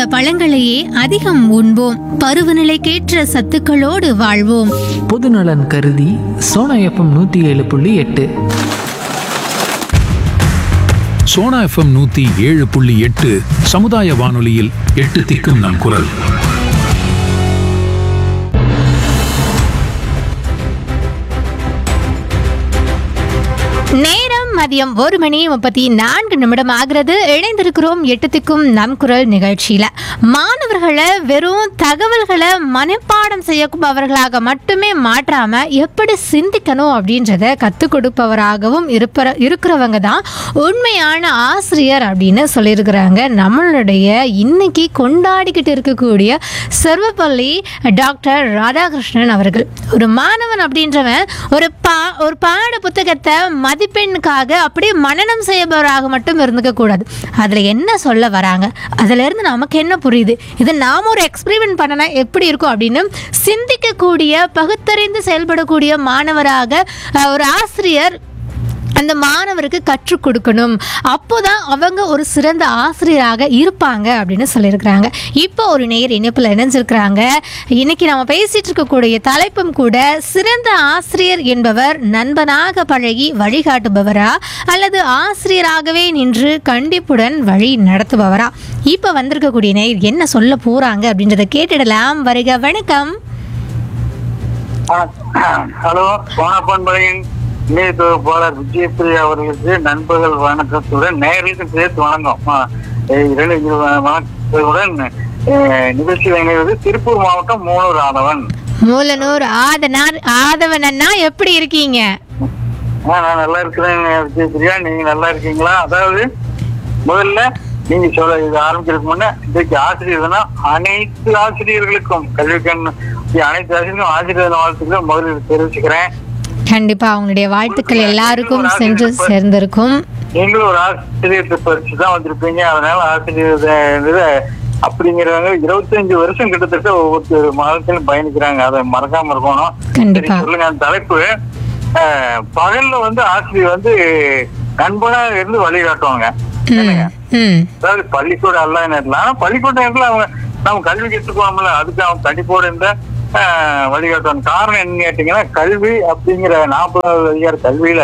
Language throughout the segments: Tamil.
பழங்களையே அதிகம் உண்போம் பருவநிலைக்கேற்ற சத்துக்களோடு வாழ்வோம் பொதுநலன் கருதி சோனா எஃப்எம் நூற்றி ஏழு புள்ளி எட்டு சோனா எஃப்எம் நூத்தி ஏழு புள்ளி எட்டு சமுதாய வானொலியில் எட்டு திக்கும் நம் குரல் நேரம் மதியம் ஒரு மணி முப்பத்தி நான்கு நிமிடம் ஆகிறது இணைந்திருக்கிறோம் எட்டுத்துக்கும் நம் குரல் நிகழ்ச்சியில மாணவர்களை வெறும் தகவல்களை மனப்பாடம் செய்யப்பவர்களாக மட்டுமே மாற்றாம எப்படி சிந்திக்கணும் அப்படின்றத கற்றுக் கொடுப்பவராகவும் இருப்ப இருக்கிறவங்க தான் உண்மையான ஆசிரியர் அப்படின்னு சொல்லியிருக்கிறாங்க நம்மளுடைய இன்னைக்கு கொண்டாடிக்கிட்டு இருக்கக்கூடிய சர்வப்பள்ளி டாக்டர் ராதாகிருஷ்ணன் அவர்கள் ஒரு மாணவன் அப்படின்றவன் ஒரு பா ஒரு பாட புத்தகத்தை மதிப்பெண்ணுக்காக அப்படியே மனனம் செய்பவராக மட்டும் இருந்துக்க கூடாது அதில் என்ன சொல்ல வராங்க அதுல இருந்து நமக்கு என்ன புரியுது இதை நாம் ஒரு எக்ஸ்பிரிமெண்ட் பண்ணனா எப்படி இருக்கும் அப்படின்னு சிந்திக்கக்கூடிய பகுத்தறிந்து செயல்படக்கூடிய மாணவராக அஹ், ஒரு ஆசிரியர் அந்த மாணவருக்கு கற்றுக் கொடுக்கணும் அப்போதான் அவங்க ஒரு சிறந்த ஆசிரியராக இருப்பாங்க அப்படின்னு சொல்லியிருக்கிறாங்க இப்போ ஒரு நேர் இணைப்பில் இணைஞ்சிருக்கிறாங்க இன்னைக்கு நம்ம பேசிட்டு இருக்கக்கூடிய தலைப்பும் கூட சிறந்த ஆசிரியர் என்பவர் நண்பனாக பழகி வழிகாட்டுபவரா அல்லது ஆசிரியராகவே நின்று கண்டிப்புடன் வழி நடத்துபவரா இப்போ வந்திருக்கக்கூடிய நேர் என்ன சொல்ல போறாங்க அப்படின்றத கேட்டுடலாம் வருக வணக்கம் ஹலோ சோனாப்பன்பளையின் இணைய தொகுப்பாளர் விஜயபிரியா அவர்களுக்கு நண்பர்கள் வணக்கத்துடன் நேரில் சேர்த்து வணக்கம் ஆ, ஏ, இரண்டு இரு வணக்கத்துடன் ஏ, நிகழ்ச்சியில் இணைவது திருப்பூர் மாவட்டம் மூணூர் ஆதவன் மூலனூர் ஆதனார் ஆதவன் அண்ணா எப்படி இருக்கீங்க ஆ, நான் நல்லா இருக்கிறேன் விஜயபிரியா நீங்க நல்லா இருக்கீங்களா அதாவது முதல்ல நீங்க சொல்ல இது ஆரம்பிக்கிறதுக்கு முன்ன இன்றைக்கு ஆசிரியர்னா அனைத்து ஆசிரியர்களுக்கும் கல்வி கண் அனைத்து ஆசிரியர்களும் ஆசிரியர் வாழ்த்துக்கள் முதலில் தெரிவிச்சுக்கிறேன் கண்டிப்பா அவங்களுடைய வாழ்த்துக்கள் எல்லாருக்கும் சென்று சேர்ந்திருக்கும் நீங்களும் ஒரு ஆசிரியத்தை பரிசு தான் வந்திருப்பீங்க அதனால ஆசிரியர் இத அப்படிங்கிறவங்க இருபத்தஞ்சு வருஷம் கிட்டத்தட்ட ஒவ்வொரு மாதத்திலும் பயணிக்கிறாங்க அதை மறக்காம இருக்கணும் கண்டிப்பா. சரி, சொல்லுங்க அந்த தலைப்பு அஹ், பகல்ல வந்து ஆசிரியர் வந்து நண்பனா இருந்து வழிகாட்டுவாங்க ம், ம், அதாவது பள்ளிக்கூட அல்ல நேரத்துல ஆனா பள்ளிக்கூட நேரத்துல அவங்க நம்ம கல்வி கற்றுக்கோம்ல அதுக்கு அவங்க கண்டிப்போடு இருந்த ஆஹ், வழிகாட்டுவாங்க காரணம் என்னன்னு கேட்டீங்கன்னா கல்வி அப்படிங்கிற நாற்பதாவது அதிகார கல்வியில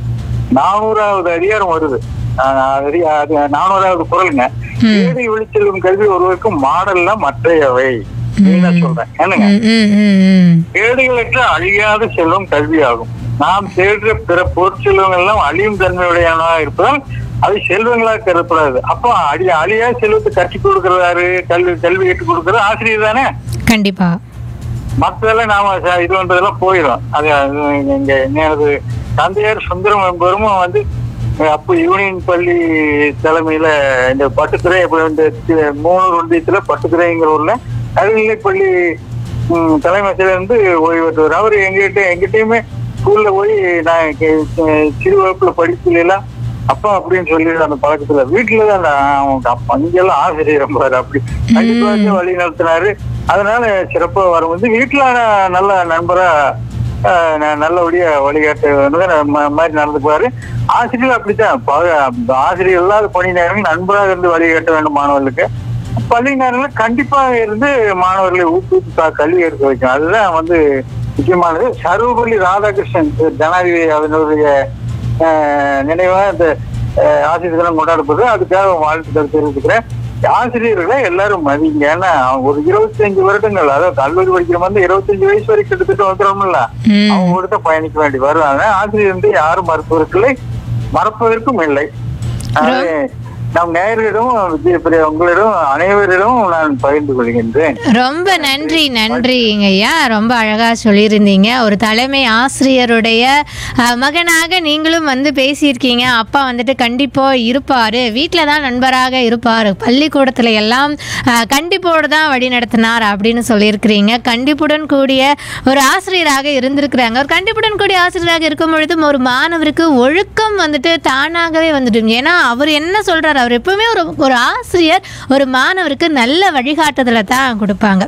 நானூறாவது அதிகாரம் வருது ஆஹ், அது அது நானூறாவது குரலுங்க ஏழை விழிச்செல்லும் கல்வி ஒருவருக்கும் மாடல்ல மற்றையவை நான் சொல்றேன் என்னங்க ம், ம், ம், ம். ஏடுகளற்ற அழியாத செல்வம் கல்வியாகும் நாம் தேடுற பிற பொருட்செல்வங்கள் எல்லாம் அழியும் தன்மையுடையவனாக இருப்பதால் அது செல்வங்களாக கருதப்படாது அப்போ அழி அழியா செல்வத்தை கற்றுக் கொடுக்கறாரு கல்வி கல்வி கற்றுக் கொடுக்கறது ஆசிரியர் தானே கண்டிப்பா மற்றதெல்லாம் நாம ச- இது பண்றதெல்லாம் போயிடும் அது அது இங்க எனது தந்தையார் சுந்தரம் என்பவரும் வந்து அஹ், அப்போ யூனியன் பள்ளி தலைமையில இந்த பட்டுத்துறை அப்படி இந்த தி- மூணூர் ஒன்றியத்துல பட்டுத்துறைங்கிற ஊர்ல நடுநிலை பள்ளி ம், தலைமையில இருந்து ஓய்வு பெற்றவர் அவர் எங்கிட்ட எங்கிட்டயுமே ஸ்கூல்ல போய் நான் கே- கே- சிறு வகுப்புல படிக்கல எல்லாம் அப்பா அப்படின்னு சொல்லி அந்த பழக்கத்துல வீட்டுல தான் நான் அவங்க அப்பா இங்கெல்லாம் ஆசிரியர் பாரு அப்படி கண்டிப்பா வழி நடத்தினாரு அதனால சிறப்பா வரும்போது வீட்டுல நான் நல்ல நண்பரா ஆஹ், ந- நல்லபடியா வழிகாட்டு ம- மாதிரி நடந்துக்குவாரு ஆசிரியர் அப்படித்தான் ப- ஆசிரியர் இல்லாத பணி நேரங்கள் நண்பராக இருந்து வழிகாட்ட வேண்டும் மாணவர்களுக்கு பள்ளி நேரங்களில் கண்டிப்பா இருந்து மாணவர்களை ஊக்குவித்து க- கல்வி எடுக்க வைக்கும் அதுதான் வந்து முக்கியமானது சர்வபள்ளி ராதாகிருஷ்ணன் ஜனாதிபதி அதனுடைய ஆஹ், நினைவா இந்த ஆஹ், ஆசிரியர் தினம் கொண்டாடப்படுது அதுக்காக வாழ்த்துக்கள் தெரிவிச்சுக்கிறேன் ஆசிரியர்களை எல்லாரும் மதிங்க ஏன்னா ஒரு இருபத்தஞ்சு வருடங்கள் அதாவது கல்லூரி படிக்கிற மாதிரி இருபத்தஞ்சு வயசு வரைக்கும் கிட்டத்தட்ட வந்துடும்ல ம். அவங்க கூட தான் பயணிக்க வேண்டி வருவாங்க ஆசிரியர் வந்து யாரும் மறுப்பதற்கில்லை மறப்பதற்கும் இல்லை அது நம் நேயர்களிடம் விஜயபிரியா உங்களிடம் அனைவரிடம் நான் பகிர்ந்து கொள்கின்றேன் ரொம்ப நன்றி நன்றிங்க ஐயா ரொம்ப அழகா சொல்லியிருந்தீங்க ஒரு தலைமை ஆசிரியருடைய அஹ், மகனாக நீங்களும் வந்து பேசியிருக்கீங்க அப்பா வந்துட்டு கண்டிப்பா இருப்பாரு வீட்டில் தான் நண்பராக இருப்பார் பள்ளிக்கூடத்துல எல்லாம் அஹ், கண்டிப்போடு தான் வழி நடத்தினார் அப்படின்னு சொல்லியிருக்கிறீங்க கண்டிப்புடன் கூடிய ஒரு ஆசிரியராக இருந்திருக்கிறாங்க ஒரு கண்டிப்புடன் கூடிய ஆசிரியராக இருக்கும் பொழுதும் ஒரு மாணவருக்கு ஒழுக்கம் வந்துட்டு தானாகவே வந்துடும் ஏன்னா அவர் என்ன சொல்றாரு அவர் எப்பவுமே ஒரு ஒரு ஆசிரியர் ஒரு மாணவருக்கு நல்ல வழிகாட்டுதலை தான் கொடுப்பாங்க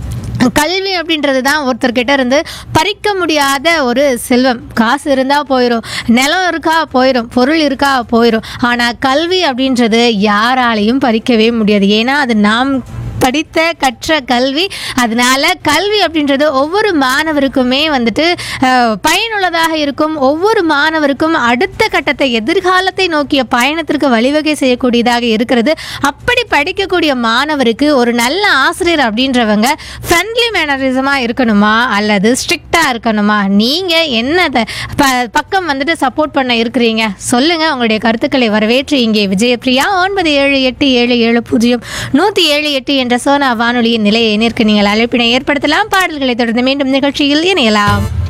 கல்வி அப்படின்றது தான் ஒருத்தர்கிட்ட இருந்து பறிக்க முடியாத ஒரு செல்வம் காசு இருந்தால் போயிடும் நிலம் இருக்கா போயிடும் பொருள் இருக்கா போயிடும் ஆனால் கல்வி அப்படின்றது யாராலையும் பறிக்கவே முடியாது ஏன்னா அது நாம் படித்த கற்ற கல்வி அதனால கல்வி அப்படின்றது ஒவ்வொரு மாணவருக்குமே வந்துட்டு அஹ், பயனுள்ளதாக இருக்கும் ஒவ்வொரு மாணவருக்கும் அடுத்த கட்டத்தை எதிர்காலத்தை நோக்கிய பயணத்திற்கு வழிவகை செய்யக்கூடியதாக இருக்கிறது அப்படி படிக்கக்கூடிய மாணவருக்கு ஒரு நல்ல ஆசிரியர் அப்படின்றவங்க ஃப்ரெண்ட்லி மேனரிசமாக இருக்கணுமா அல்லது ஸ்ட்ரிக்டாக இருக்கணுமா நீங்கள் என்ன த- ப பக்கம் வந்துட்டு சப்போர்ட் பண்ண இருக்கிறீங்க சொல்லுங்கள் உங்களுடைய கருத்துக்களை வரவேற்று இங்கே விஜயபிரியா ஒன்பது ஏழு எட்டு ஏழு ஏழு பூஜ்ஜியம் நூற்றி ஏழு எட்டு என்ற சோனா வானொலியின் நிலையை நேர்க்கு நீங்கள் அழைப்பினை ஏற்படுத்தலாம் பாடல்களை தொடர்ந்து மீண்டும் நிகழ்ச்சியில் இணையலாம்